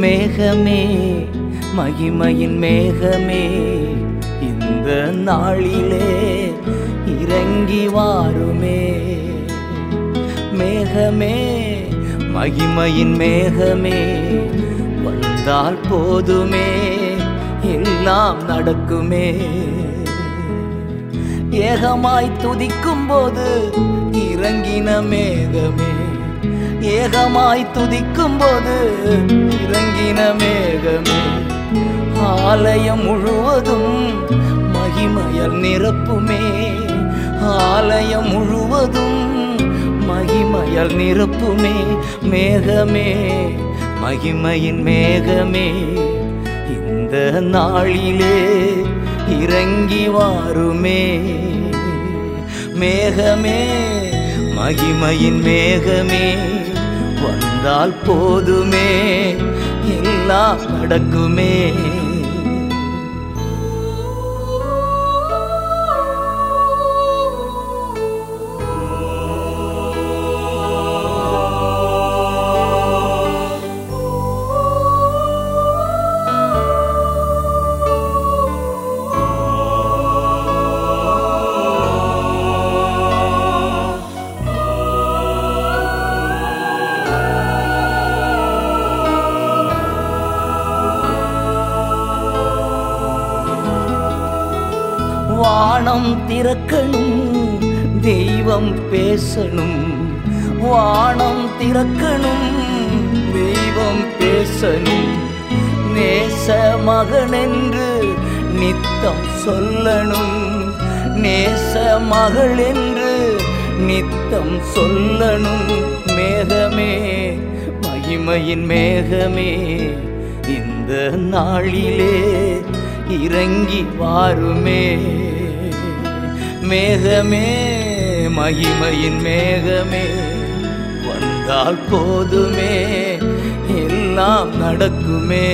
மேகமே மகிமையின் மேகமே இந்த நாளிலே இறங்கி வாருமே மேகமே மகிமையின் மேகமே வந்தால் போதுமே எல்லாம் நடக்குமே ஏகமாய் துதிக்கும் போது இறங்கின மேகமே ஏகமாய் துதிக்கும் போது இறங்கின மேகமே ஆலயம் முழுவதும் மகிமையால் நிரப்புமே ஆலயம் முழுவதும் மகிமையால் நிரப்புமே மேகமே மகிமையின் மேகமே இந்த நாளிலே இறங்கி வாருமே மேகமே மகிமையின் மேகமே வந்தால் போதுமே எல்லாம் நடக்குமே வானம் திறக்கணும் தெய்வம் பேசணும் வானம் திறக்கணும் தெய்வம் பேசணும் நேச மகனென்று நித்தம் சொல்லணும் நேச மகள் என்று நித்தம் சொல்லணும் மேகமே மகிமையின் மேகமே இந்த நாளிலே இறங்கி வாருமே மேகமே மகிமையின் மேகமே வந்தால் போதுமே எல்லாம் நடக்குமே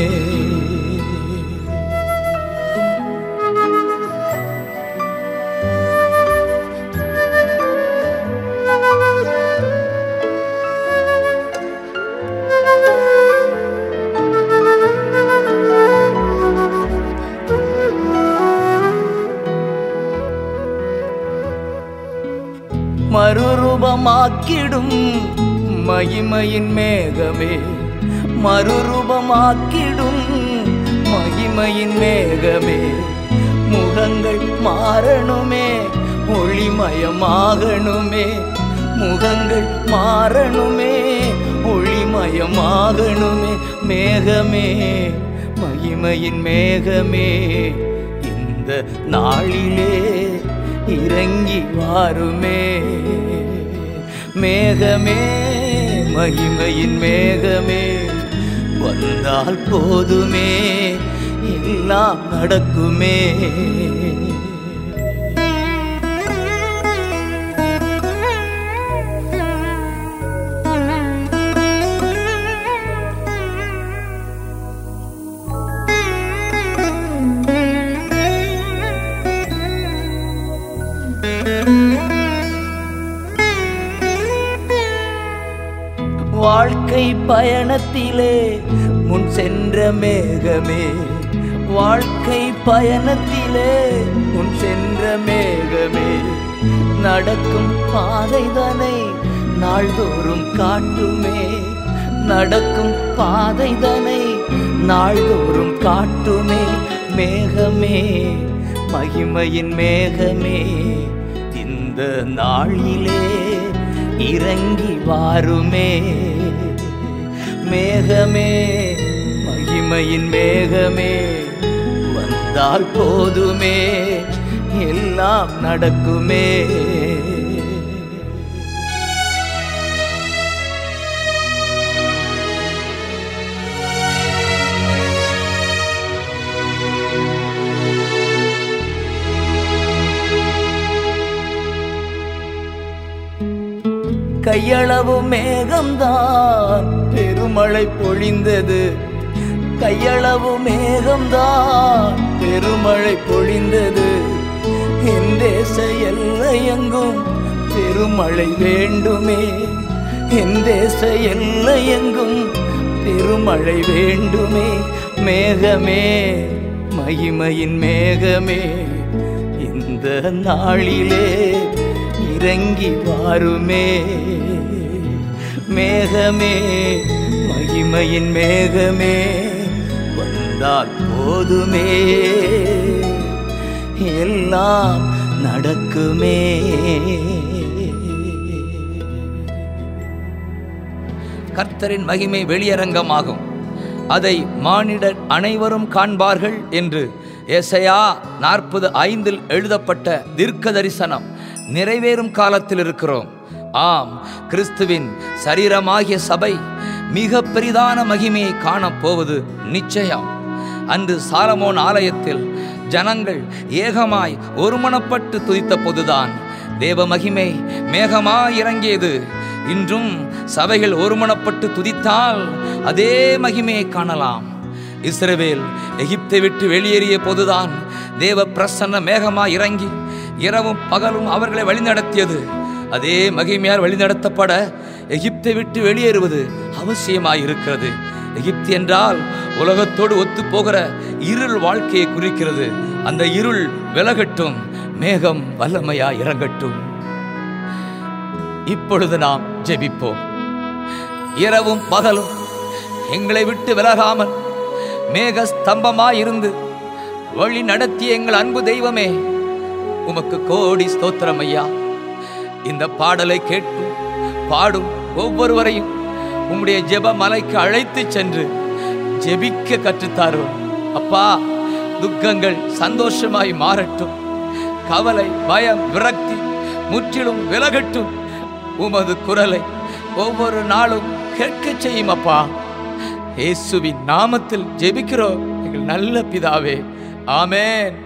மறுரூபமாக்கிடும் மகிமையின் மேகமே மறுரூபமாக்கிடும் மகிமையின் மேகமே முகங்கள் மாறணுமே ஒளிமயமாகணுமே முகங்கள் மாறணுமே ஒளிமயமாகணுமே மேகமே மகிமையின் மேகமே இந்த நாளிலே இறங்கி வாருமே மேகமே மகிமையின் மேகமே வந்தால் போதுமே எல்லாம் நடக்குமே வாழ்க்கை பயணத்திலே முன் சென்ற மேகமே வாழ்க்கை பயணத்திலே முன் சென்ற மேகமே நடக்கும் பாதைதனை நாள்தோறும் காட்டுமே நடக்கும் பாதைதனை நாள்தோறும் காட்டுமே மேகமே மகிமையின் மேகமே இந்த நாளிலே இறங்கி வாருமே மேகமே மகிமையின் மேகமே வந்தால் போதுமே எல்லாம் நடக்குமே கையளவு மேகம்தான் பெருமழை பொழிந்தது கையளவு மேகம்தான் பெருமழை பொழிந்தது என் தேச எல்லையெங்கும் பெருமழை வேண்டுமே என் தேச எல்லையெங்கும் பெருமழை வேண்டுமே மேகமே மகிமையின் மேகமே இந்த நாளிலே இறங்கி வாருமே மேகமே மகிமையின் மேகமே வந்தால் போதுமே எல்லாம் நடக்குமே கர்த்தரின் மகிமை வெளியரங்கமாகும் அதை மானிடர் அனைவரும் காண்பார்கள் என்று ஏசையா நாற்பது ஐந்தில் எழுதப்பட்ட தீர்க்க தரிசனம் நிறைவேறும் காலத்தில் இருக்கிறோம் ஆம் கிறிஸ்துவின் சரீரமாகிய சபை மிக பெரிதான மகிமையை காணப்போவது நிச்சயம் அன்று சாலமோன் ஆலயத்தில் ஜனங்கள் ஏகமாய் ஒருமனப்பட்டு துதித்த போதுதான் தேவ மகிமை மேகமாய் இறங்கியது இன்றும் சபைகள் ஒருமனப்பட்டு துதித்தால் அதே மகிமையை காணலாம் இஸ்ரவேல் எகிப்தை விட்டு வெளியேறிய போதுதான் தேவ பிரசன்ன மேகமாய் இறங்கி இரவும் பகலும் அவர்களை வழிநடத்தியது அதே மகிமையால் வழிநடத்தப்பட எகிப்தை விட்டு வெளியேறுவது அவசியமாயிருக்கிறது எகிப்து என்றால் உலகத்தோடு ஒத்து போகிற இருள் வாழ்க்கையை குறிக்கிறது அந்த இருள் விலகட்டும் மேகம் வல்லமையா இறங்கட்டும் இப்பொழுது நாம் ஜெபிப்போம் இரவும் பகலும் எங்களை விட்டு விலகாமல் மேக ஸ்தம்பமாயிருந்து வழி நடத்திய எங்கள் அன்பு தெய்வமே உமக்கு கோடி ஸ்தோத்திரம் ஐயா இந்த பாடலை கேட்கும் பாடும் ஒவ்வொருவரையும் உம்முடைய ஜெப மலைக்கு அழைத்துச் சென்று ஜெபிக்க கற்றுத்தாரும் அப்பா துக்கங்கள் சந்தோஷமாய் மாறட்டும் கவலை பயம் விரக்தி முற்றிலும் விலகட்டும் உமது குரலை ஒவ்வொரு நாளும் கேட்கச் செய்யும் அப்பா இயேசுவின் நாமத்தில் ஜெபிக்கிறோம் எங்கள் நல்ல பிதாவே ஆமென்